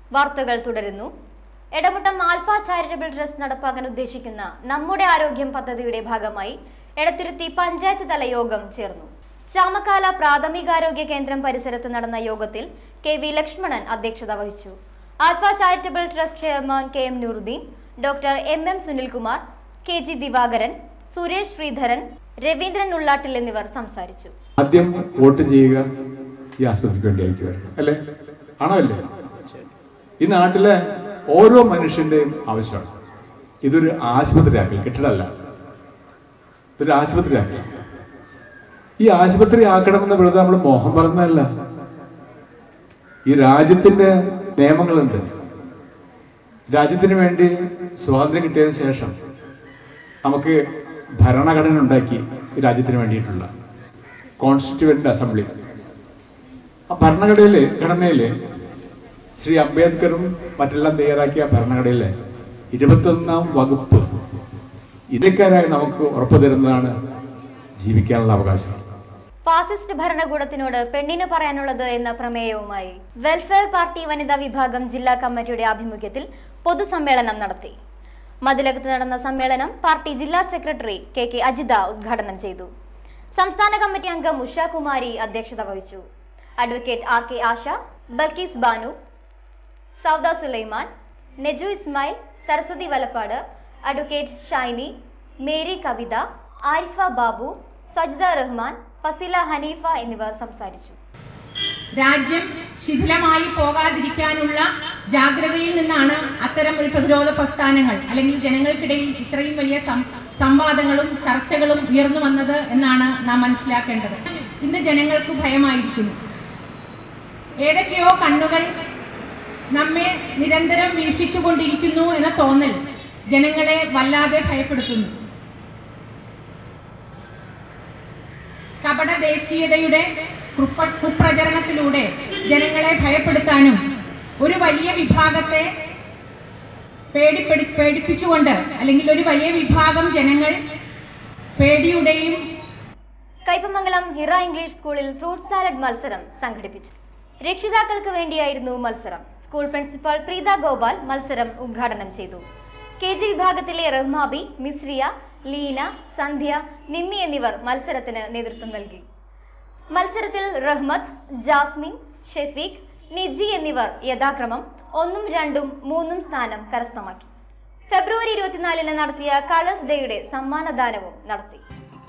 വാർത്തകൾ തുടരുന്നു Edamuttam alpha charitable trust നടപ്പാക്കാൻ ഉദ്ദേശിക്കുന്ന നമ്മുടെ ആരോഗ്യം പദ്ധതിയുടെ ഭാഗമായി എടത്തിരുത്തി പഞ്ചായത്ത് തല യോഗം ചേർന്നു ചാമക്കാല പ്രാഥമികാരോഗ്യ കേന്ദ്രം പരിസരത്ത് നടന്ന യോഗത്തിൽ കെ വി ലക്ഷ്മണൻ അധ്യക്ഷത വഹിച്ചു Alpha charitable trust chairman K M Nooruddin doctor M M Sunilkumar K G Divakaran Suresh Sreedharan Raveendran Ullattil എന്നിവർ സംസാരിച്ചു ആദ്യം വോട്ട് ചെയ്യുക ഈ ആശുപത്രിക്ക് വേണ്ടിയായിരിക്കുമായിരുന്നു അല്ലേ ആണോ അല്ലേ ഈ നാട്ടിലെ ഓരോ മനുഷ്യന്റെയും ആവശ്യമാണ് ഇതൊരു ആശുപത്രിയാക്കൽ കെട്ടിടമല്ല ഇതൊരു ആശുപത്രിയാക്കൽ ഈ ആശുപത്രി ആക്കണമെന്ന് വെറുതെ നമ്മൾ മോഹം പറഞ്ഞതല്ല ഈ രാജ്യത്തിന്റെ നിയമങ്ങളുണ്ട് രാജ്യത്തിന് വേണ്ടി സ്വാതന്ത്ര്യം കിട്ടിയതിനു ശേഷം നമുക്ക് ഭരണഘടന ഉണ്ടാക്കി ഈ രാജ്യത്തിന് വേണ്ടിയിട്ടുള്ള കോൺസ്റ്റിറ്റ്യൂവന്റ് അസംബ്ലി ആ ഭരണഘടനയില് ഘടനയില് ശ്രീ അംബേദ്കറും മറ്റെല്ലാം തയ്യാറാക്കിയ ഭരണഘടനയിലെ ഇരുപത്തൊന്നാം വകുപ്പ് ഇന്ത്യക്കാരായ നമുക്ക് ഉറപ്പു തരുന്നതാണ് ജീവിക്കാനുള്ള അവകാശം ഫാസിസ്റ്റ് ഭരണകൂടത്തിനോട് പെണ്ണിന് പറയാനുള്ളത് എന്ന പ്രമേയവുമായി വെൽഫെയർ പാർട്ടി വനിതാ വിഭാഗം ജില്ലാ കമ്മിറ്റിയുടെ ആഭിമുഖ്യത്തിൽ പൊതുസമ്മേളനം നടത്തി മതിലകത്ത് നടന്ന സമ്മേളനം പാർട്ടി ജില്ലാ സെക്രട്ടറി കെ കെ അജിത ഉദ്ഘാടനം ചെയ്തു സംസ്ഥാന കമ്മിറ്റി അംഗം ഉഷാകുമാരി അധ്യക്ഷത വഹിച്ചു advocate R K Asha Balkees Banu Sauda Sulaiman Neju Ismail Saraswathi Valappad advocate Shiny Mary Kavitha Arifa Babu Sajda Rahman Fasila Haneefa എന്നിവർ സംസാരിച്ചു രാജ്യം ശിഥിലമായി പോകാതിരിക്കാനുള്ള ജാഗ്രതയിൽ നിന്നാണ് അത്തരം ഒരു പ്രതിരോധ പ്രസ്ഥാനങ്ങൾ അല്ലെങ്കിൽ ജനങ്ങൾക്കിടയിൽ ഇത്രയും വലിയ സം- സംവാദങ്ങളും ചർച്ചകളും ഉയർന്നു വന്നത് എന്നാണ് നാം മനസ്സിലാക്കേണ്ടത് ഇന്ന് ജനങ്ങൾക്ക് ഭയമായിരിക്കുന്നു ഏതൊക്കെയോ കണ്ണുകൾ നമ്മെ നിരന്തരം വീക്ഷിച്ചുകൊണ്ടിരിക്കുന്നു എന്ന തോന്നൽ ജനങ്ങളെ വല്ലാതെ ഭയപ്പെടുത്തുന്നു കപട ദേശീയതയുടെ കുപ്ര- കുപ്രചരണത്തിലൂടെ ജനങ്ങളെ ഭയപ്പെടുത്താനും ഒരു വലിയ വിഭാഗത്തെ പേടിപ്പെടു പേടിപ്പിച്ചുകൊണ്ട് അല്ലെങ്കിൽ ഒരു വലിയ വിഭാഗം ജനങ്ങൾ പേടിയുടെയും കൈപ്പമംഗലം ഹിറ ഇംഗ്ലീഷ് സ്കൂളിൽ ഫ്രൂട്ട് സാലഡ് മത്സരം സംഘടിപ്പിച്ചു രക്ഷിതാക്കൾക്ക് വേണ്ടിയായിരുന്നു മത്സരം സ്കൂൾ പ്രിൻസിപ്പൽ പ്രീത ഗോപാൽ മത്സരം ഉദ്ഘാടനം ചെയ്തു കെ ജി വിഭാഗത്തിലെ റഹ്മാബി മിസ്രിയ ലീന സന്ധ്യ നിമ്മി എന്നിവർ മത്സരത്തിന് നേതൃത്വം നൽകി മത്സരത്തിൽ റഹ്മത്ത് ജാസ്മിൻ ഷെഫീഖ് നിജി എന്നിവർ യഥാക്രമം ഒന്നും രണ്ടും മൂന്നും സ്ഥാനം കരസ്ഥമാക്കി ഫെബ്രുവരി ഇരുപത്തിനാലിന് നടത്തിയ കളേഴ്സ് ഡേയുടെ സമ്മാനദാനവും നടത്തി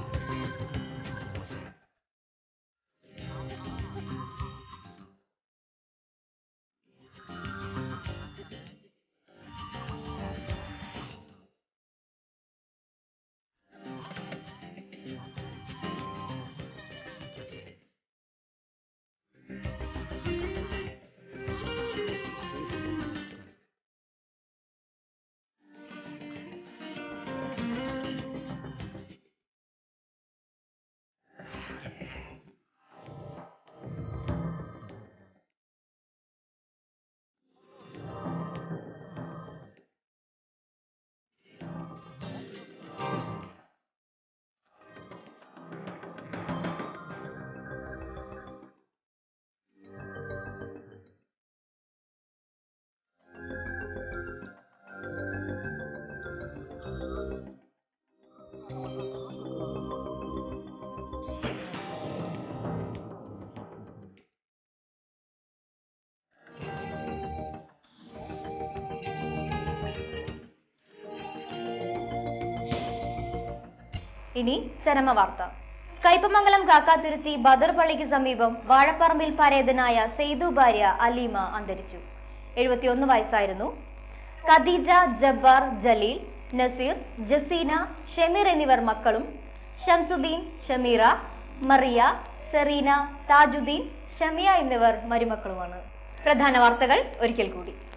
ഇനി ചരമ വാർത്ത കയ്പമംഗലം കാക്കാത്തുരുത്തി ബദർ പള്ളിക്ക് സമീപം വാഴപ്പറമ്പിൽ പരേതനായ സെയ്തു ഭാര്യ അലീമ അന്തരിച്ചു എഴുപത്തിയൊന്ന് വയസ്സായിരുന്നു ഖദീജ ജബ്ബാർ ജലീൽ നസീർ ജസീന ഷമീർ എന്നിവർ മക്കളും ഷംസുദ്ദീൻ ഷമീറ മറിയ സെറീന താജുദ്ദീൻ ഷമിയ എന്നിവർ മരുമക്കളുമാണ് പ്രധാന വാർത്തകൾ ഒരിക്കൽ കൂടി